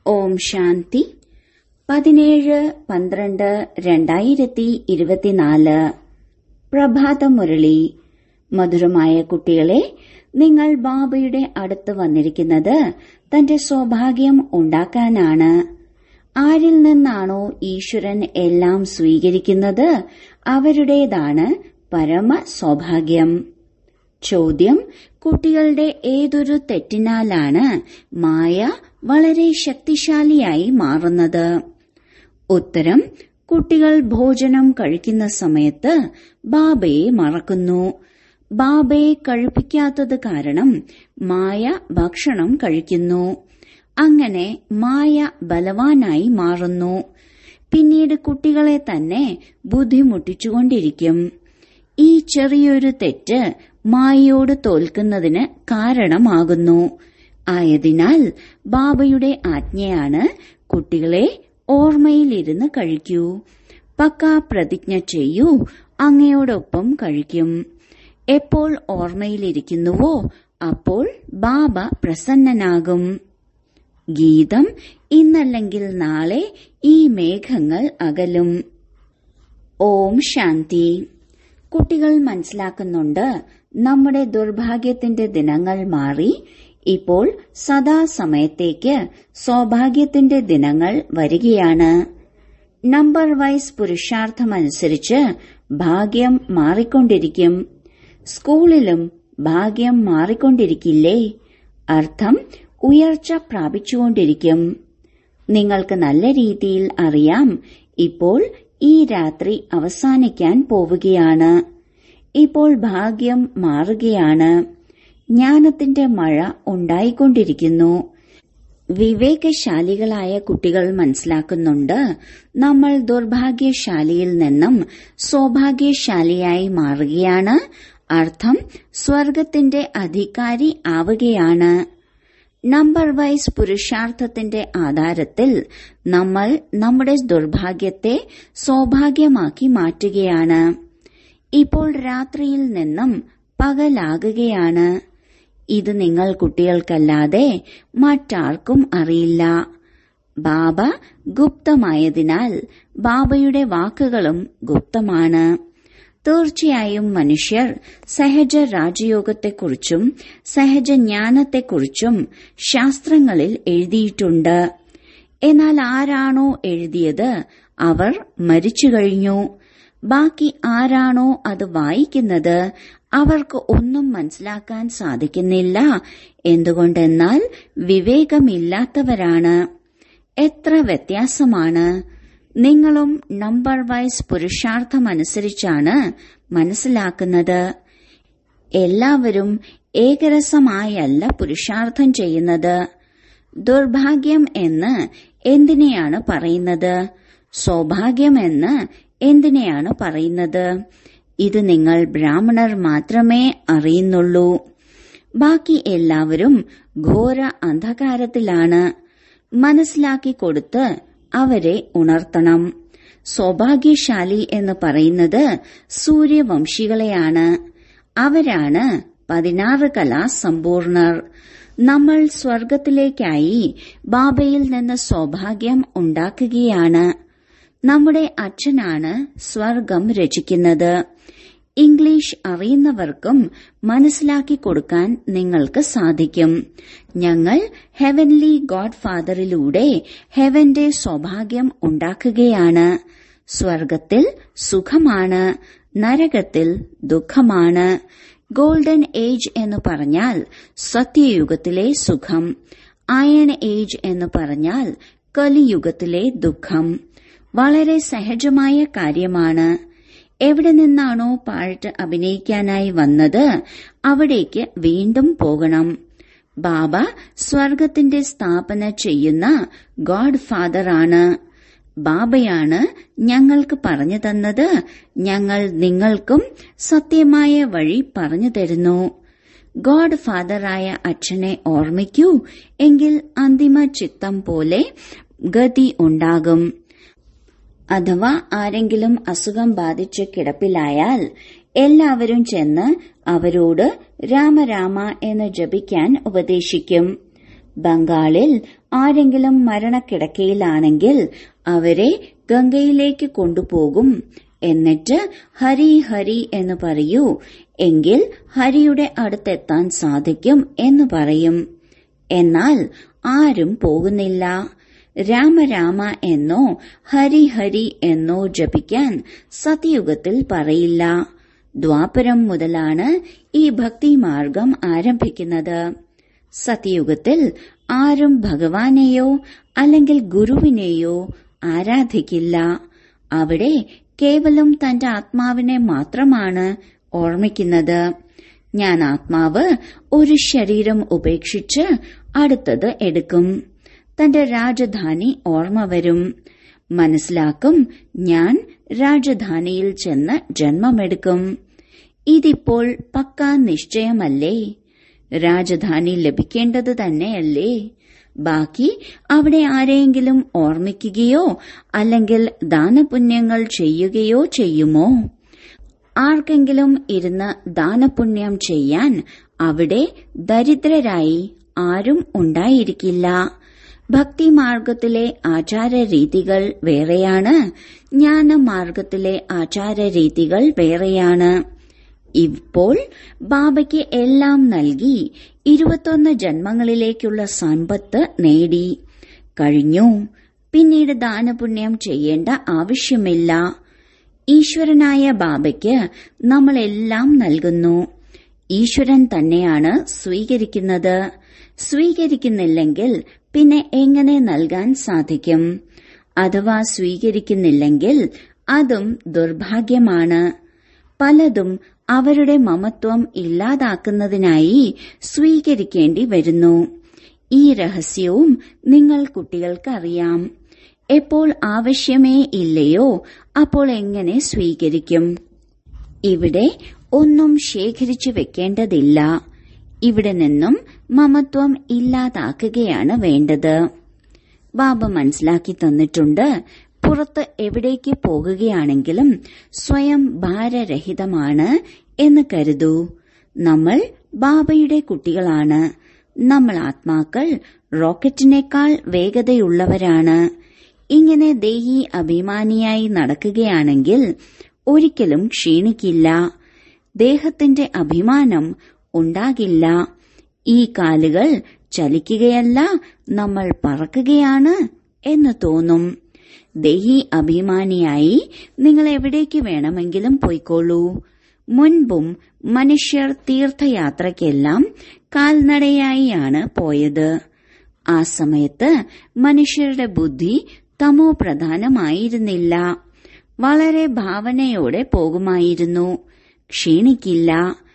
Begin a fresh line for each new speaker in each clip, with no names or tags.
ഓം ശാന്തി പതിനേഴ് പന്ത്രണ്ട് രണ്ടായിരത്തി ഇരുപത്തിനാല് പ്രഭാതമുരളി മധുരമായ കുട്ടികളെ നിങ്ങൾ ബാബയുടെ അടുത്ത് വന്നിരിക്കുന്നത് തന്റെ സൗഭാഗ്യം ഉണ്ടാക്കാനാണ് ആരിൽ നിന്നാണോ ഈശ്വരൻ എല്ലാം സ്വീകരിക്കുന്നത് അവരുടേതാണ് പരമ സൗഭാഗ്യം ചോദ്യം കുട്ടികളുടെ ഏതൊരു തെറ്റിനാലാണ് മായ വളരെ ശക്തിശാലിയായി മാറുന്നത് ഉത്തരം കുട്ടികൾ ഭോജനം കഴിക്കുന്ന സമയത്ത് ബാബയെ മറക്കുന്നു ബാബയെ കഴിപ്പിക്കാത്തത് കാരണം മായ ഭക്ഷണം കഴിക്കുന്നു അങ്ങനെ മായ ബലവാനായി മാറുന്നു പിന്നീട് കുട്ടികളെ തന്നെ ബുദ്ധിമുട്ടിച്ചുകൊണ്ടിരിക്കും ഈ ചെറിയൊരു തെറ്റ് മായയോട് തോൽക്കുന്നതിന് കാരണമാകുന്നു ആയതിനാൽ ബാബയുടെ ആജ്ഞയാണ് കുട്ടികളെ ഓർമ്മയിലിരുന്ന് കഴിക്കൂ പക്ക പ്രതിജ്ഞ ചെയ്യൂ അങ്ങയോടൊപ്പം കഴിക്കും എപ്പോൾ ഓർമ്മയിലിരിക്കുന്നുവോ അപ്പോൾ ബാബ പ്രസന്നനാകും ഗീതം ഇന്നല്ലെങ്കിൽ നാളെ ഈ മേഘങ്ങൾ അകലും ഓം ശാന്തി കുട്ടികൾ മനസ്സിലാക്കുന്നുണ്ട് നമ്മുടെ ദുർഭാഗ്യത്തിന്റെ ദിനങ്ങൾ മാറി ഇപ്പോൾ സദാസമയത്തേക്ക് സൗഭാഗ്യത്തിന്റെ ദിനങ്ങൾ വരികയാണ് നമ്പർ വൈസ് പുരുഷാർത്ഥമനുസരിച്ച് ഭാഗ്യം മാറിക്കൊണ്ടിരിക്കും സ്കൂളിലും ഭാഗ്യം മാറിക്കൊണ്ടിരിക്കില്ലേ അർത്ഥം ഉയർച്ച പ്രാപിച്ചുകൊണ്ടിരിക്കും നിങ്ങൾക്ക് നല്ല രീതിയിൽ അറിയാം ഇപ്പോൾ ഈ രാത്രി അവസാനിക്കാൻ പോവുകയാണ് ഇപ്പോൾ ഭാഗ്യം മാറുകയാണ് ജ്ഞാനത്തിന്റെ മഴ ഉണ്ടായിക്കൊണ്ടിരിക്കുന്നു വിവേകശാലികളായ കുട്ടികൾ മനസ്സിലാക്കുന്നുണ്ട് നമ്മൾ ദുർഭാഗ്യശാലിയിൽ നിന്നും സൗഭാഗ്യശാലിയായി മാറുകയാണ് അർത്ഥം സ്വർഗത്തിന്റെ അധികാരി ആവുകയാണ് നമ്പർ വൈസ് പുരുഷാർത്ഥത്തിന്റെ ആധാരത്തിൽ നമ്മൾ നമ്മുടെ ദുർഭാഗ്യത്തെ സൗഭാഗ്യമാക്കി മാറ്റുകയാണ് ഇപ്പോൾ രാത്രിയിൽ നിന്നും പകലാകുകയാണ് ഇത് നിങ്ങൾ കുട്ടികൾക്കല്ലാതെ മറ്റാർക്കും അറിയില്ല ബാബ ഗുപ്തമായതിനാൽ ബാബയുടെ വാക്കുകളും ഗുപ്തമാണ് തീർച്ചയായും മനുഷ്യർ സഹജ രാജയോഗത്തെക്കുറിച്ചും സഹജ ജ്ഞാനത്തെക്കുറിച്ചും ശാസ്ത്രങ്ങളിൽ എഴുതിയിട്ടുണ്ട് എന്നാൽ ആരാണോ എഴുതിയത് അവർ മരിച്ചു കഴിഞ്ഞു ബാക്കി ആരാണോ അത് വായിക്കുന്നത് അവർക്ക് ഒന്നും മനസ്സിലാക്കാൻ സാധിക്കുന്നില്ല എന്തുകൊണ്ടെന്നാൽ വിവേകമില്ലാത്തവരാണ് എത്ര വ്യത്യാസമാണ് നിങ്ങളും നമ്പർ വൈസ് പുരുഷാർത്ഥമനുസരിച്ചാണ് മനസ്സിലാക്കുന്നത് എല്ലാവരും ഏകരസമായല്ല പുരുഷാർത്ഥം ചെയ്യുന്നത് ദുർഭാഗ്യം എന്ന് എന്തിനെയാണ് പറയുന്നത് സൗഭാഗ്യം എന്ന് എന്തിനെയാണ് പറയുന്നത് ഇത് നിങ്ങൾ ബ്രാഹ്മണർ മാത്രമേ അറിയുന്നുള്ളൂ ബാക്കി എല്ലാവരും ഘോര അന്ധകാരത്തിലാണ് മനസ്സിലാക്കി കൊടുത്ത് അവരെ ഉണർത്തണം സൗഭാഗ്യശാലി എന്ന് പറയുന്നത് സൂര്യവംശികളെയാണ് അവരാണ് പതിനാറ് കലാ സമ്പൂർണർ നമ്മൾ സ്വർഗത്തിലേക്കായി ബാബയിൽ നിന്ന് സൗഭാഗ്യം ഉണ്ടാക്കുകയാണ് നമ്മുടെ അച്ഛനാണ് സ്വർഗം രചിക്കുന്നത് ഇംഗ്ലീഷ് അറിയുന്നവർക്കും മനസ്സിലാക്കി കൊടുക്കാൻ നിങ്ങൾക്ക് സാധിക്കും ഞങ്ങൾ ഹെവൻലി ഗോഡ് ഫാദറിലൂടെ ഹെവന്റെ സൗഭാഗ്യം ഉണ്ടാക്കുകയാണ് സ്വർഗത്തിൽ സുഖമാണ് നരകത്തിൽ ദുഃഖമാണ് ഗോൾഡൻ ഏജ് എന്ന് പറഞ്ഞാൽ സത്യയുഗത്തിലെ സുഖം അയൺ ഏജ് എന്ന് പറഞ്ഞാൽ കലിയുഗത്തിലെ ദുഃഖം വളരെ സഹജമായ കാര്യമാണ് എവിടെ നിന്നാണോ പാട്ട് അഭിനയിക്കാനായി വന്നത് അവിടേക്ക് വീണ്ടും പോകണം ബാബ സ്വർഗത്തിന്റെ സ്ഥാപന ചെയ്യുന്ന ഗോഡ് ഫാദർ ആണ് ബാബയാണ് ഞങ്ങൾക്ക് പറഞ്ഞു തന്നത് ഞങ്ങൾ നിങ്ങൾക്കും സത്യമായ വഴി പറഞ്ഞു തരുന്നു ഗോഡ് ഫാദറായ അച്ഛനെ ഓർമ്മിക്കൂ എങ്കിൽ അന്തിമ ചിത്തം പോലെ ഗതി ഉണ്ടാകും അഥവാ ആരെങ്കിലും അസുഖം ബാധിച്ച് കിടപ്പിലായാൽ എല്ലാവരും ചെന്ന് അവരോട് രാമരാമ എന്ന് ജപിക്കാൻ ഉപദേശിക്കും ബംഗാളിൽ ആരെങ്കിലും മരണക്കിടക്കയിലാണെങ്കിൽ അവരെ ഗംഗയിലേക്ക് കൊണ്ടുപോകും എന്നിട്ട് ഹരി ഹരി എന്ന് പറയൂ എങ്കിൽ ഹരിയുടെ അടുത്തെത്താൻ സാധിക്കും എന്ന് പറയും എന്നാൽ ആരും പോകുന്നില്ല രാമരാമ എന്നോ ഹരി ഹരി എന്നോ ജപിക്കാൻ സത്യയുഗത്തിൽ പറയില്ല ദ്വാപരം മുതലാണ് ഈ ഭക്തിമാർഗം ആരംഭിക്കുന്നത് സത്യയുഗത്തിൽ ആരും ഭഗവാനെയോ അല്ലെങ്കിൽ ഗുരുവിനെയോ ആരാധിക്കില്ല അവിടെ കേവലം തന്റെ ആത്മാവിനെ മാത്രമാണ് ഓർമ്മിക്കുന്നത് ഞാൻ ആത്മാവ് ഒരു ശരീരം ഉപേക്ഷിച്ച് അടുത്തത് എടുക്കും തന്റെ രാജധാനി ഓർമ്മ വരും മനസ്സിലാക്കും ഞാൻ രാജധാനിയിൽ ചെന്ന് ജന്മമെടുക്കും ഇതിപ്പോൾ പക്കാ നിശ്ചയമല്ലേ രാജധാനി ലഭിക്കേണ്ടത് തന്നെയല്ലേ ബാക്കി അവിടെ ആരെയെങ്കിലും ഓർമ്മിക്കുകയോ അല്ലെങ്കിൽ ദാനപുണ്യങ്ങൾ ചെയ്യുകയോ ചെയ്യുമോ ആർക്കെങ്കിലും ഇരുന്ന് ദാനപുണ്യം ചെയ്യാൻ അവിടെ ദരിദ്രരായി ആരും ഉണ്ടായിരിക്കില്ല ഭക്തിമാർഗത്തിലെ ആചാരരീതികൾ വേറെയാണ് ജ്ഞാനമാർഗത്തിലെ ആചാരരീതികൾ വേറെയാണ് ഇപ്പോൾ ബാബയ്ക്ക് എല്ലാം നൽകി ഇരുപത്തൊന്ന് ജന്മങ്ങളിലേക്കുള്ള സമ്പത്ത് നേടി കഴിഞ്ഞു പിന്നീട് ദാനപുണ്യം ചെയ്യേണ്ട ആവശ്യമില്ല ഈശ്വരനായ ബാബയ്ക്ക് നമ്മളെല്ലാം നൽകുന്നു ഈശ്വരൻ തന്നെയാണ് സ്വീകരിക്കുന്നത് സ്വീകരിക്കുന്നില്ലെങ്കിൽ പിന്നെ എങ്ങനെ നൽകാൻ സാധിക്കും അഥവാ സ്വീകരിക്കുന്നില്ലെങ്കിൽ അതും ദുർഭാഗ്യമാണ് പലതും അവരുടെ മമത്വം ഇല്ലാതാക്കുന്നതിനായി സ്വീകരിക്കേണ്ടി വരുന്നു ഈ രഹസ്യവും നിങ്ങൾ കുട്ടികൾക്കറിയാം എപ്പോൾ ആവശ്യമേ ഇല്ലയോ അപ്പോൾ എങ്ങനെ സ്വീകരിക്കും ഇവിടെ ഒന്നും ശേഖരിച്ചു വെക്കേണ്ടതില്ല ഇവിടെ നിന്നും മമത്വം ഇല്ലാതാക്കുകയാണ് വേണ്ടത് ബാബ മനസ്സിലാക്കി തന്നിട്ടുണ്ട് പുറത്ത് എവിടേക്ക് പോകുകയാണെങ്കിലും സ്വയം ഭാരരഹിതമാണ് എന്ന് കരുതൂ നമ്മൾ ബാബയുടെ കുട്ടികളാണ് നമ്മൾ ആത്മാക്കൾ റോക്കറ്റിനേക്കാൾ വേഗതയുള്ളവരാണ് ഇങ്ങനെ ദേഹി അഭിമാനിയായി നടക്കുകയാണെങ്കിൽ ഒരിക്കലും ക്ഷീണിക്കില്ല ദേഹത്തിന്റെ അഭിമാനം ഉണ്ടാകില്ല ഈ കാലുകൾ ചലിക്കുകയല്ല നമ്മൾ പറക്കുകയാണ് എന്ന് തോന്നും ദേഹി അഭിമാനിയായി നിങ്ങൾ എവിടേക്ക് വേണമെങ്കിലും പോയിക്കോളൂ മുൻപും മനുഷ്യർ തീർത്ഥയാത്രയ്ക്കെല്ലാം കാൽനടയായിയാണ് പോയത് ആ സമയത്ത് മനുഷ്യരുടെ ബുദ്ധി തമോ പ്രധാനമായിരുന്നില്ല വളരെ ഭാവനയോടെ പോകുമായിരുന്നു ക്ഷീണിക്കില്ല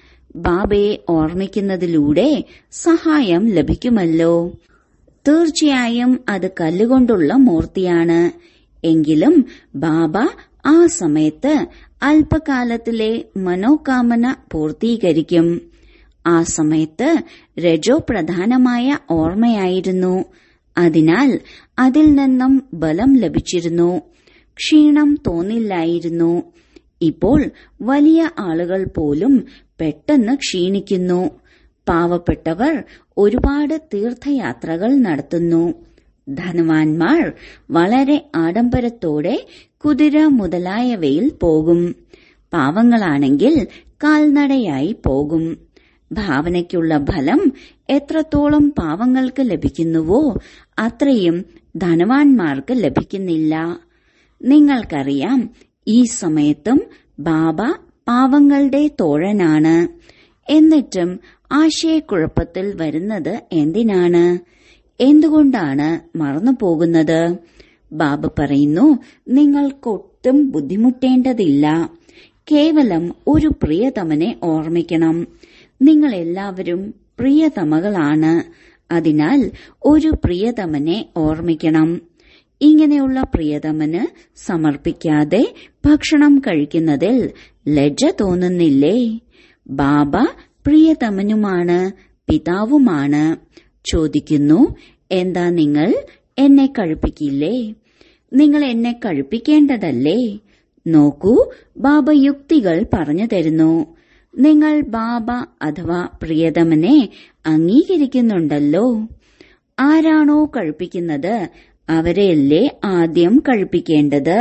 ബാബയെ ഓർമ്മിക്കുന്നതിലൂടെ സഹായം ലഭിക്കുമല്ലോ തീർച്ചയായും അത് കല്ലുകൊണ്ടുള്ള മൂർത്തിയാണ് എങ്കിലും ബാബ ആ സമയത്ത് അല്പകാലത്തിലെ മനോകാമന പൂർത്തീകരിക്കും ആ സമയത്ത് രജോ പ്രധാനമായ ഓർമ്മയായിരുന്നു അതിനാൽ അതിൽ നിന്നും ബലം ലഭിച്ചിരുന്നു ക്ഷീണം തോന്നില്ലായിരുന്നു ഇപ്പോൾ വലിയ ആളുകൾ പോലും പെട്ടെന്ന് ക്ഷീണിക്കുന്നു പാവപ്പെട്ടവർ ഒരുപാട് തീർത്ഥയാത്രകൾ നടത്തുന്നു ധനവാന്മാർ വളരെ ആഡംബരത്തോടെ കുതിര മുതലായവയിൽ പോകും പാവങ്ങളാണെങ്കിൽ കാൽനടയായി പോകും ഭാവനയ്ക്കുള്ള ഫലം എത്രത്തോളം പാവങ്ങൾക്ക് ലഭിക്കുന്നുവോ അത്രയും ധനവാന്മാർക്ക് ലഭിക്കുന്നില്ല നിങ്ങൾക്കറിയാം ഈ സമയത്തും ബാബ പാവങ്ങളുടെ തോഴനാണ് എന്നിട്ടും ആശയക്കുഴപ്പത്തിൽ വരുന്നത് എന്തിനാണ് എന്തുകൊണ്ടാണ് മറന്നു പോകുന്നത് ബാബ പറയുന്നു നിങ്ങൾക്കൊട്ടും ബുദ്ധിമുട്ടേണ്ടതില്ല കേവലം ഒരു പ്രിയതമനെ ഓർമ്മിക്കണം നിങ്ങൾ എല്ലാവരും പ്രിയതമകളാണ് അതിനാൽ ഒരു പ്രിയതമനെ ഓർമ്മിക്കണം ഇങ്ങനെയുള്ള പ്രിയതമന് സമർപ്പിക്കാതെ ഭക്ഷണം കഴിക്കുന്നതിൽ ലജ്ജ തോന്നുന്നില്ലേ ബാബ പ്രിയതമനുമാണ് പിതാവുമാണ് ചോദിക്കുന്നു എന്താ നിങ്ങൾ എന്നെ കഴിപ്പിക്കില്ലേ നിങ്ങൾ എന്നെ കഴിപ്പിക്കേണ്ടതല്ലേ നോക്കൂ ബാബ യുക്തികൾ പറഞ്ഞു തരുന്നു നിങ്ങൾ ബാബ അഥവാ പ്രിയതമനെ അംഗീകരിക്കുന്നുണ്ടല്ലോ ആരാണോ കഴിപ്പിക്കുന്നത് അവരെയല്ലേ ആദ്യം കഴിപ്പിക്കേണ്ടത്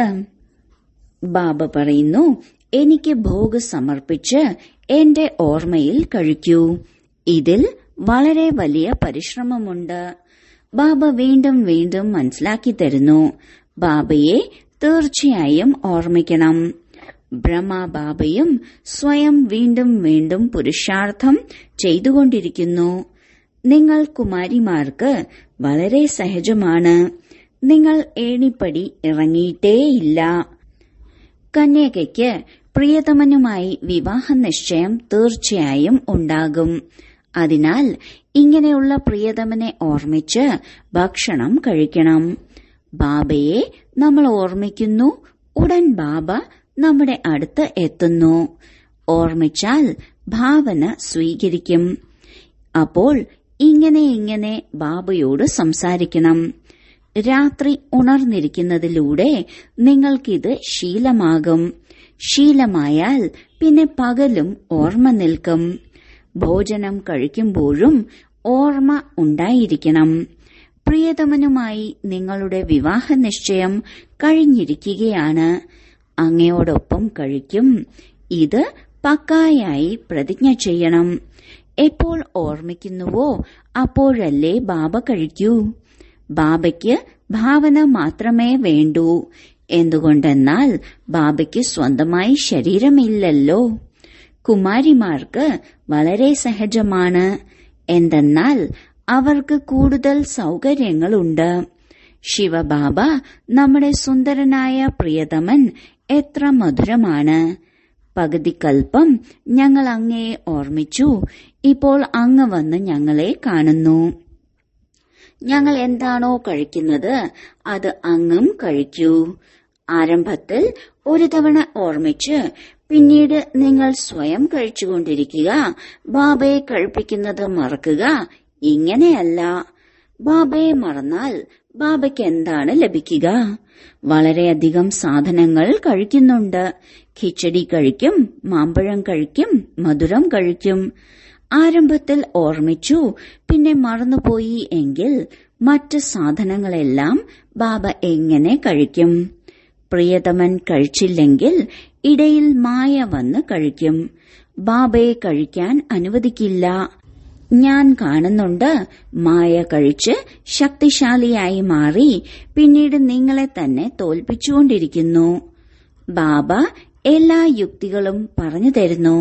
ബാബ പറയുന്നു എനിക്ക് ഭോഗ് സമർപ്പിച്ച് എന്റെ ഓർമ്മയിൽ കഴിക്കൂ ഇതിൽ വളരെ വലിയ പരിശ്രമമുണ്ട് ബാബ വീണ്ടും വീണ്ടും മനസ്സിലാക്കി തരുന്നു ബാബയെ തീർച്ചയായും ഓർമ്മിക്കണം ബ്രഹ്മബാബയും സ്വയം വീണ്ടും വീണ്ടും പുരുഷാർത്ഥം ചെയ്തുകൊണ്ടിരിക്കുന്നു നിങ്ങൾ കുമാരിമാർക്ക് വളരെ സഹജമാണ് നിങ്ങൾ ഏണിപ്പടി ഇറങ്ങിയിട്ടേയില്ല കന്യകയ്ക്ക് പ്രിയതമനുമായി വിവാഹ നിശ്ചയം തീർച്ചയായും ഉണ്ടാകും അതിനാൽ ഇങ്ങനെയുള്ള പ്രിയതമനെ ഓർമ്മിച്ച് ഭക്ഷണം കഴിക്കണം ബാബയെ നമ്മൾ ഓർമ്മിക്കുന്നു ഉടൻ ബാബ നമ്മുടെ അടുത്ത് എത്തുന്നു ഓർമ്മിച്ചാൽ ഭാവന സ്വീകരിക്കും അപ്പോൾ ഇങ്ങനെ ഇങ്ങനെ ബാബയോട് സംസാരിക്കണം രാത്രി ഉണർന്നിരിക്കുന്നതിലൂടെ നിങ്ങൾക്കിത് ശീലമാകും ശീലമായാൽ പിന്നെ പകലും ഓർമ്മ നിൽക്കും ഭോജനം കഴിക്കുമ്പോഴും ഓർമ്മ ഉണ്ടായിരിക്കണം പ്രിയതമനുമായി നിങ്ങളുടെ വിവാഹ നിശ്ചയം കഴിഞ്ഞിരിക്കുകയാണ് അങ്ങയോടൊപ്പം കഴിക്കും ഇത് പക്കായായി പ്രതിജ്ഞ ചെയ്യണം എപ്പോൾ ഓർമ്മിക്കുന്നുവോ അപ്പോഴല്ലേ ബാബ കഴിക്കൂ ബാബയ്ക്ക് ഭാവന മാത്രമേ വേണ്ടൂ എന്തുകൊണ്ടെന്നാൽ ബാബയ്ക്ക് സ്വന്തമായി ശരീരമില്ലല്ലോ കുമാരിമാർക്ക് വളരെ സഹജമാണ് എന്തെന്നാൽ അവർക്ക് കൂടുതൽ സൗകര്യങ്ങളുണ്ട് ശിവബാബ നമ്മുടെ സുന്ദരനായ പ്രിയതമൻ എത്ര മധുരമാണ് പകുതി കൽപ്പം ഞങ്ങൾ അങ്ങയെ ഓർമ്മിച്ചു ഇപ്പോൾ അങ്ങ് വന്ന് ഞങ്ങളെ കാണുന്നു ഞങ്ങൾ എന്താണോ കഴിക്കുന്നത് അത് അങ്ങും കഴിക്കൂ ആരംഭത്തിൽ ഒരു തവണ ഓർമ്മിച്ച് പിന്നീട് നിങ്ങൾ സ്വയം കഴിച്ചുകൊണ്ടിരിക്കുക ബാബയെ കഴിപ്പിക്കുന്നത് മറക്കുക ഇങ്ങനെയല്ല ബാബയെ മറന്നാൽ ബാബയ്ക്ക് എന്താണ് ലഭിക്കുക വളരെയധികം സാധനങ്ങൾ കഴിക്കുന്നുണ്ട് ഖിച്ചടി കഴിക്കും മാമ്പഴം കഴിക്കും മധുരം കഴിക്കും ആരംഭത്തിൽ ഓർമ്മിച്ചു പിന്നെ മറന്നുപോയി എങ്കിൽ മറ്റ് സാധനങ്ങളെല്ലാം ബാബ എങ്ങനെ കഴിക്കും പ്രിയതമൻ കഴിച്ചില്ലെങ്കിൽ ഇടയിൽ മായ വന്ന് കഴിക്കും ബാബയെ കഴിക്കാൻ അനുവദിക്കില്ല ഞാൻ കാണുന്നുണ്ട് മായ കഴിച്ച് ശക്തിശാലിയായി മാറി പിന്നീട് നിങ്ങളെ തന്നെ തോൽപ്പിച്ചുകൊണ്ടിരിക്കുന്നു ബാബ എല്ലാ യുക്തികളും പറഞ്ഞു തരുന്നു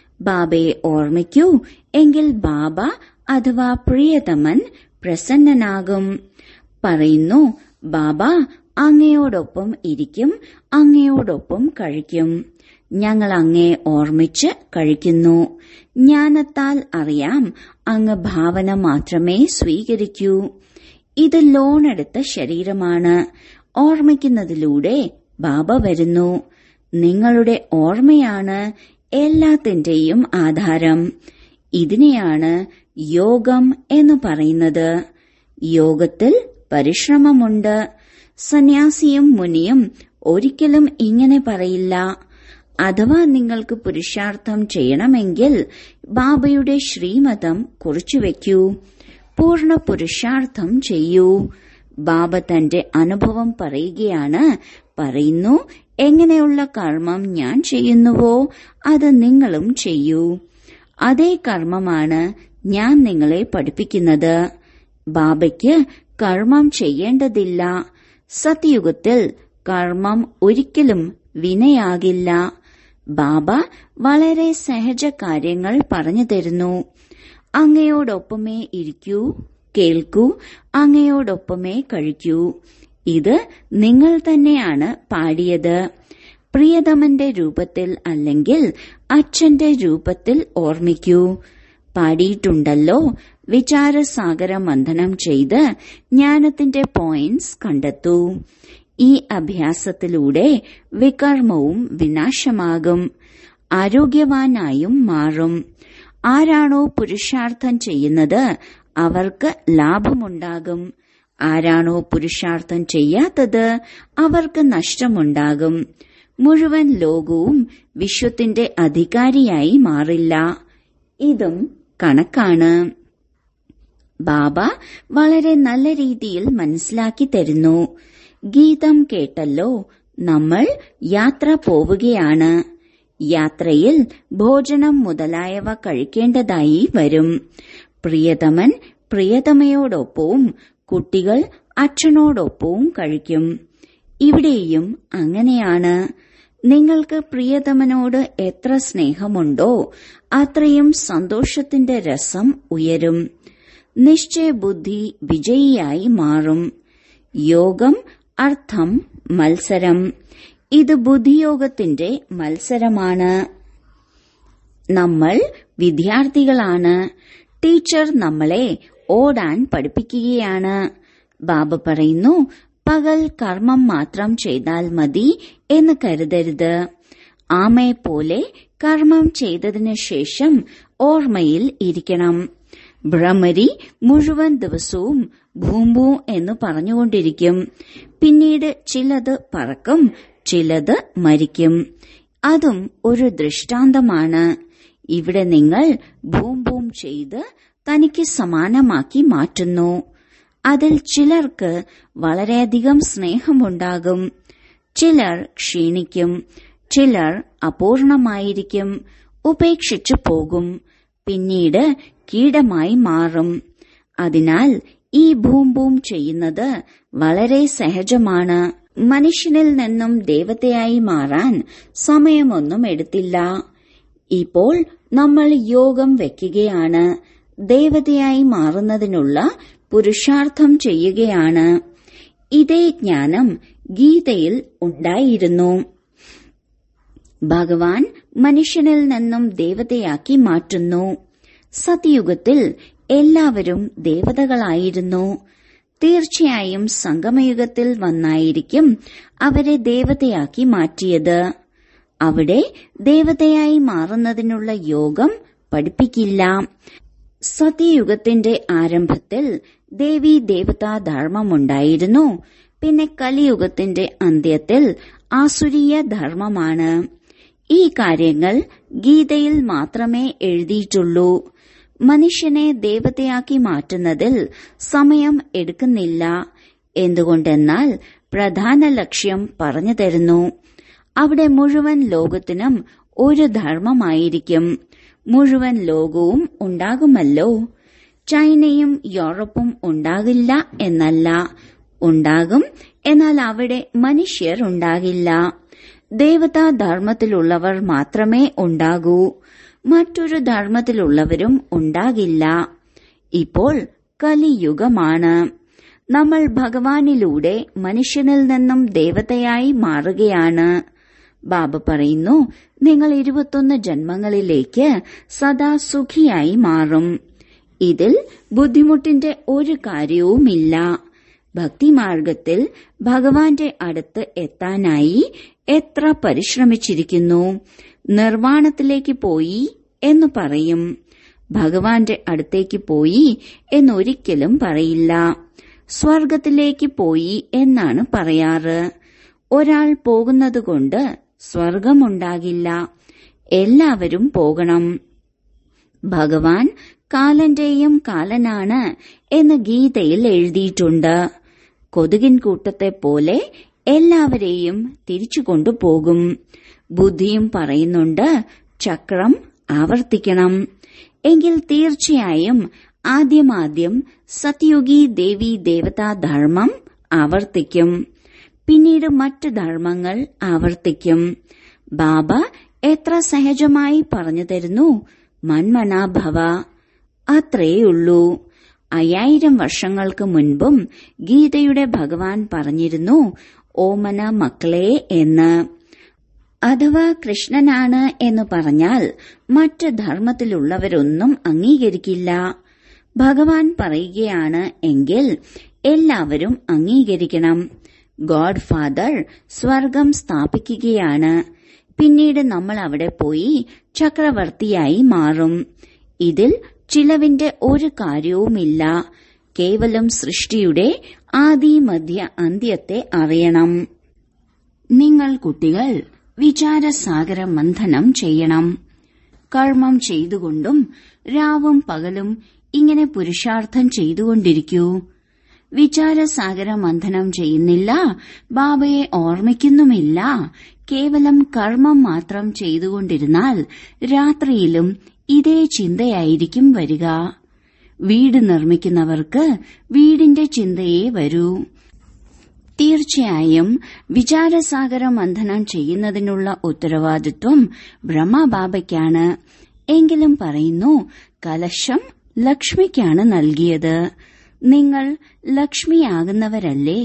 ബാബയെ ഓർമ്മിക്കൂ എങ്കിൽ ബാബ അഥവാ പ്രിയതമൻ പ്രസന്നനാകും പറയുന്നു ബാബ അങ്ങയോടൊപ്പം ഇരിക്കും അങ്ങയോടൊപ്പം കഴിക്കും ഞങ്ങൾ അങ്ങയെ ഓർമ്മിച്ച് കഴിക്കുന്നു ജ്ഞാനത്താൽ അറിയാം അങ്ങ് ഭാവന മാത്രമേ സ്വീകരിക്കൂ ഇത് ലോൺ എടുത്ത ശരീരമാണ് ഓർമ്മിക്കുന്നതിലൂടെ ബാബ വരുന്നു നിങ്ങളുടെ ഓർമ്മയാണ് എല്ലാത്തിന്റെയും ആധാരം ഇതിനെയാണ് യോഗം എന്ന് പറയുന്നത് യോഗത്തിൽ പരിശ്രമമുണ്ട് സന്യാസിയും മുനിയും ഒരിക്കലും ഇങ്ങനെ പറയില്ല അഥവാ നിങ്ങൾക്ക് പുരുഷാർത്ഥം ചെയ്യണമെങ്കിൽ ബാബയുടെ ശ്രീമതം കുറിച്ചുവെക്കൂ പൂർണ്ണ പുരുഷാർത്ഥം ചെയ്യൂ ബാബ തന്റെ അനുഭവം പറയുകയാണ് പറയുന്നു എങ്ങനെയുള്ള കർമ്മം ഞാൻ ചെയ്യുന്നുവോ അത് നിങ്ങളും ചെയ്യൂ അതേ കർമ്മമാണ് ഞാൻ നിങ്ങളെ പഠിപ്പിക്കുന്നത് ബാബയ്ക്ക് കർമ്മം ചെയ്യേണ്ടതില്ല സത്യുഗത്തിൽ കർമ്മം ഒരിക്കലും വിനയാകില്ല ബാബ വളരെ സഹജ കാര്യങ്ങൾ പറഞ്ഞു തരുന്നു അങ്ങയോടൊപ്പമേ ഇരിക്കൂ കേൾക്കൂ അങ്ങയോടൊപ്പമേ കഴിക്കൂ ഇത് നിങ്ങൾ തന്നെയാണ് പാടിയത് പ്രിയതമന്റെ രൂപത്തിൽ അല്ലെങ്കിൽ അച്ഛന്റെ രൂപത്തിൽ ഓർമ്മിക്കൂ പാടിയിട്ടുണ്ടല്ലോ വിചാരസാഗര മന്ഥനം ചെയ്ത് ജ്ഞാനത്തിന്റെ പോയിന്റ്സ് കണ്ടെത്തൂ ഈ അഭ്യാസത്തിലൂടെ വികർമ്മവും വിനാശമാകും ആരോഗ്യവാനായും മാറും ആരാണോ പുരുഷാർത്ഥം ചെയ്യുന്നത് അവർക്ക് ലാഭമുണ്ടാകും ആരാണോ പുരുഷാർത്ഥം ചെയ്യാത്തത് അവർക്ക് നഷ്ടമുണ്ടാകും മുഴുവൻ ലോകവും വിശ്വത്തിന്റെ അധികാരിയായി മാറില്ല ഇതും കണക്കാണ് ബാബ വളരെ നല്ല രീതിയിൽ മനസ്സിലാക്കി തരുന്നു ഗീതം കേട്ടല്ലോ നമ്മൾ യാത്ര പോവുകയാണ് യാത്രയിൽ ഭോജനം മുതലായവ കഴിക്കേണ്ടതായി വരും പ്രിയതമൻ പ്രിയതമയോടൊപ്പവും കുട്ടികൾ അച്ഛനോടൊപ്പവും കഴിക്കും ഇവിടെയും അങ്ങനെയാണ് നിങ്ങൾക്ക് പ്രിയതമനോട് എത്ര സ്നേഹമുണ്ടോ അത്രയും സന്തോഷത്തിന്റെ രസം ഉയരും നിശ്ചയബുദ്ധി വിജയിയായി മാറും യോഗം അർത്ഥം മത്സരം ഇത് ബുദ്ധിയോഗത്തിന്റെ മത്സരമാണ് നമ്മൾ വിദ്യാർത്ഥികളാണ് ടീച്ചർ നമ്മളെ ഓടാൻ പഠിപ്പിക്കുകയാണ് ബാബ പറയുന്നു പകൽ കർമ്മം മാത്രം ചെയ്താൽ മതി എന്ന് കരുതരുത് ആമയെ പോലെ കർമ്മം ചെയ്തതിനു ശേഷം ഓർമ്മയിൽ ഇരിക്കണം ഭ്രമരി മുഴുവൻ ദിവസവും ഭൂമ്പൂ എന്ന് പറഞ്ഞുകൊണ്ടിരിക്കും പിന്നീട് ചിലത് പറക്കും ചിലത് മരിക്കും അതും ഒരു ദൃഷ്ടാന്തമാണ് ഇവിടെ നിങ്ങൾ ഭൂം ഭൂം ചെയ്ത് തനിക്ക് സമാനമാക്കി മാറ്റുന്നു അതിൽ ചിലർക്ക് വളരെയധികം സ്നേഹമുണ്ടാകും ചിലർ ക്ഷീണിക്കും ചിലർ അപൂർണമായിരിക്കും ഉപേക്ഷിച്ചു പോകും പിന്നീട് കീടമായി മാറും അതിനാൽ ഈ ഭൂം ഭൂം ചെയ്യുന്നത് വളരെ സഹജമാണ് മനുഷ്യനിൽ നിന്നും ദേവതയായി മാറാൻ സമയമൊന്നും എടുത്തില്ല ഇപ്പോൾ നമ്മൾ യോഗം വെക്കുകയാണ് ദേവതയായി മാറുന്നതിനുള്ള പുരുഷാർത്ഥം ചെയ്യുകയാണ് ഇതേ ജ്ഞാനം ഗീതയിൽ ഉണ്ടായിരുന്നു ഭഗവാൻ മനുഷ്യനിൽ നിന്നും ദേവതയാക്കി മാറ്റുന്നു സത്യയുഗത്തിൽ എല്ലാവരും ദേവതകളായിരുന്നു തീർച്ചയായും സംഗമയുഗത്തിൽ വന്നായിരിക്കും അവരെ ദേവതയാക്കി മാറ്റിയത് അവിടെ ദേവതയായി മാറുന്നതിനുള്ള യോഗം പഠിപ്പിക്കില്ല സത്യയുഗത്തിന്റെ ആരംഭത്തിൽ ദേവി ദേവതാ ധർമ്മമുണ്ടായിരുന്നു പിന്നെ കലിയുഗത്തിന്റെ അന്ത്യത്തിൽ ആസുരീയ ധർമ്മമാണ് ഈ കാര്യങ്ങൾ ഗീതയിൽ മാത്രമേ എഴുതിയിട്ടുള്ളൂ മനുഷ്യനെ ദേവതയാക്കി മാറ്റുന്നതിൽ സമയം എടുക്കുന്നില്ല എന്തുകൊണ്ടെന്നാൽ പ്രധാന ലക്ഷ്യം പറഞ്ഞു തരുന്നു അവിടെ മുഴുവൻ ലോകത്തിനും ഒരു ധർമ്മമായിരിക്കും മുഴുവൻ ലോകവും ഉണ്ടാകുമല്ലോ ചൈനയും യൂറോപ്പും ഉണ്ടാകില്ല എന്നല്ല ഉണ്ടാകും എന്നാൽ അവിടെ മനുഷ്യർ ഉണ്ടാകില്ല ദേവതാ ധർമ്മത്തിലുള്ളവർ മാത്രമേ ഉണ്ടാകൂ മറ്റൊരു ധർമ്മത്തിലുള്ളവരും ഉണ്ടാകില്ല ഇപ്പോൾ കലിയുഗമാണ് നമ്മൾ ഭഗവാനിലൂടെ മനുഷ്യനിൽ നിന്നും ദേവതയായി മാറുകയാണ് ബാബ പറയുന്നു നിങ്ങൾ ഇരുപത്തൊന്ന് ജന്മങ്ങളിലേക്ക് സദാ സുഖിയായി മാറും ഇതിൽ ബുദ്ധിമുട്ടിന്റെ ഒരു കാര്യവുമില്ല ഭക്തിമാർഗത്തിൽ ഭഗവാന്റെ അടുത്ത് എത്താനായി എത്ര പരിശ്രമിച്ചിരിക്കുന്നു നിർവാണത്തിലേക്ക് പോയി എന്ന് പറയും ഭഗവാന്റെ അടുത്തേക്ക് പോയി എന്നൊരിക്കലും പറയില്ല സ്വർഗത്തിലേക്ക് പോയി എന്നാണ് പറയാറ് ഒരാൾ പോകുന്നതുകൊണ്ട് സ്വർഗമുണ്ടാകില്ല എല്ലാവരും പോകണം ഭഗവാൻ കാലന്റെയും കാലനാണ് എന്ന് ഗീതയിൽ എഴുതിയിട്ടുണ്ട് കൊതുകിൻ കൂട്ടത്തെ പോലെ എല്ലാവരെയും തിരിച്ചു കൊണ്ടുപോകും ബുദ്ധിയും പറയുന്നുണ്ട് ചക്രം ആവർത്തിക്കണം എങ്കിൽ തീർച്ചയായും ആദ്യമാദ്യം സത്യുഗി ദേവി ദേവതാ ധർമ്മം ആവർത്തിക്കും പിന്നീട് മറ്റ് ധർമ്മങ്ങൾ ആവർത്തിക്കും ബാബ എത്ര സഹജമായി പറഞ്ഞു തരുന്നു മന്മനാഭവ അത്രേയുള്ളൂ അയ്യായിരം വർഷങ്ങൾക്ക് മുൻപും ഗീതയുടെ ഭഗവാൻ പറഞ്ഞിരുന്നു ഓമന മക്കളെ എന്ന് അഥവാ കൃഷ്ണനാണ് എന്ന് പറഞ്ഞാൽ മറ്റ് ധർമ്മത്തിലുള്ളവരൊന്നും അംഗീകരിക്കില്ല ഭഗവാൻ പറയുകയാണ് എങ്കിൽ എല്ലാവരും അംഗീകരിക്കണം ഗോഡ് ഫാദർ സ്വർഗം സ്ഥാപിക്കുകയാണ് പിന്നീട് നമ്മൾ അവിടെ പോയി ചക്രവർത്തിയായി മാറും ഇതിൽ ചിലവിന്റെ ഒരു കാര്യവുമില്ല കേവലം സൃഷ്ടിയുടെ ആദി മധ്യ അന്ത്യത്തെ അറിയണം നിങ്ങൾ കുട്ടികൾ വിചാരസാഗര മന്ഥനം ചെയ്യണം കർമ്മം ചെയ്തുകൊണ്ടും രാവും പകലും ഇങ്ങനെ പുരുഷാർത്ഥം ചെയ്തുകൊണ്ടിരിക്കൂ വിചാരസാഗര മന്ഥനം ചെയ്യുന്നില്ല ബാബയെ ഓർമ്മിക്കുന്നുമില്ല കേവലം കർമ്മം മാത്രം ചെയ്തുകൊണ്ടിരുന്നാൽ രാത്രിയിലും ഇതേ ചിന്തയായിരിക്കും വരിക വീട് നിർമ്മിക്കുന്നവർക്ക് വീടിന്റെ ചിന്തയേ വരൂ തീർച്ചയായും വിചാരസാഗര മന്ഥനം ചെയ്യുന്നതിനുള്ള ഉത്തരവാദിത്വം ബ്രഹ്മബാബയ്ക്കാണ് എങ്കിലും പറയുന്നു കലശം ലക്ഷ്മിക്കാണ് നൽകിയത് നിങ്ങൾ ലക്ഷ്മിയാകുന്നവരല്ലേ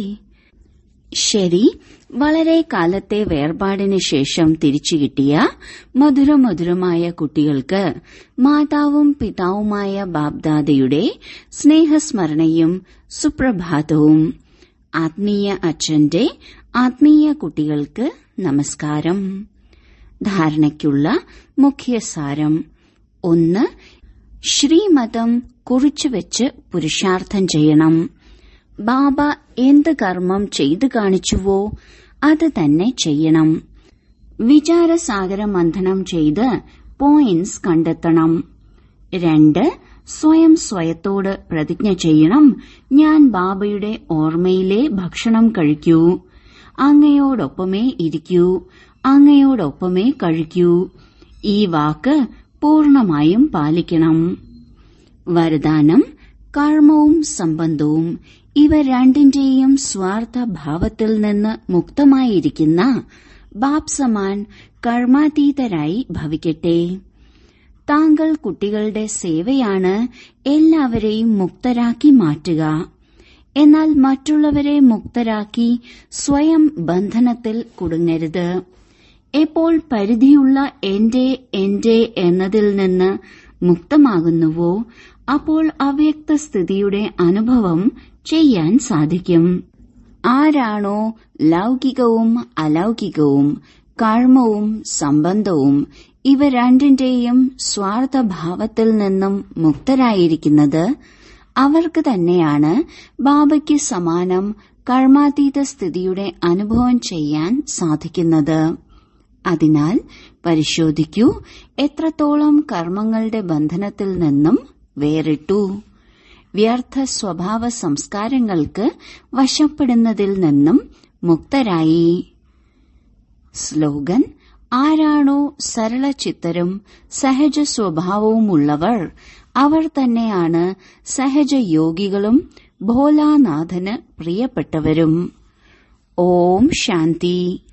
ശരി വളരെ കാലത്തെ വേർപാടിന് ശേഷം തിരിച്ചു കിട്ടിയ മധുരമധുരമായ കുട്ടികൾക്ക് മാതാവും പിതാവുമായ ബാബ്ദാദയുടെ സ്നേഹസ്മരണയും സുപ്രഭാതവും ആത്മീയ അച്ഛന്റെ ആത്മീയ കുട്ടികൾക്ക് നമസ്കാരം ധാരണയ്ക്കുള്ള മുഖ്യസാരം ഒന്ന് ശ്രീമതം കുറിച്ചുവെച്ച് പുരുഷാർത്ഥം ചെയ്യണം ബാബ എന്ത് കർമ്മം ചെയ്തു കാണിച്ചുവോ അത് തന്നെ ചെയ്യണം വിചാരസാഗര മന്ഥനം ചെയ്ത് പോയിന്റ്സ് കണ്ടെത്തണം രണ്ട് സ്വയം സ്വയത്തോട് പ്രതിജ്ഞ ചെയ്യണം ഞാൻ ബാബയുടെ ഓർമ്മയിലെ ഭക്ഷണം കഴിക്കൂ അങ്ങയോടൊപ്പമേ ഇരിക്കൂ അങ്ങയോടൊപ്പമേ കഴിക്കൂ ഈ വാക്ക് പൂർണമായും പാലിക്കണം വരദാനം കർമ്മവും സംബന്ധവും ഇവ രണ്ടിന്റെയും സ്വാർത്ഥ ഭാവത്തിൽ നിന്ന് മുക്തമായിരിക്കുന്ന ബാപ്സമാൻ കർമാതീതരായി ഭവിക്കട്ടെ താങ്കൾ കുട്ടികളുടെ സേവയാണ് എല്ലാവരെയും മുക്തരാക്കി മാറ്റുക എന്നാൽ മറ്റുള്ളവരെ മുക്തരാക്കി സ്വയം ബന്ധനത്തിൽ കുടുങ്ങരുത് എപ്പോൾ പരിധിയുള്ള എന്റെ എന്റെ എന്നതിൽ നിന്ന് മുക്തമാകുന്നുവോ അപ്പോൾ അവ്യക്ത സ്ഥിതിയുടെ അനുഭവം ചെയ്യാൻ സാധിക്കും ആരാണോ ലൗകികവും അലൗകികവും കർമ്മവും സംബന്ധവും ഇവ രണ്ടിന്റെയും സ്വാർത്ഥഭാവത്തിൽ നിന്നും മുക്തരായിരിക്കുന്നത് അവർക്ക് തന്നെയാണ് ബാബയ്ക്ക് സമാനം കർമാതീത സ്ഥിതിയുടെ അനുഭവം ചെയ്യാൻ സാധിക്കുന്നത് അതിനാൽ പരിശോധിക്കൂ എത്രത്തോളം കർമ്മങ്ങളുടെ ബന്ധനത്തിൽ നിന്നും വേറിട്ടു വ്യർത്ഥ സ്വഭാവ സംസ്കാരങ്ങൾക്ക് വശപ്പെടുന്നതിൽ നിന്നും മുക്തരായി സ്ലോഗൻ ആരാണോ സരളചിത്തരും സഹജ സ്വഭാവവുമുള്ളവർ അവർ തന്നെയാണ് സഹജയോഗികളും ഭോലാനാഥന് പ്രിയപ്പെട്ടവരും ഓം ശാന്തി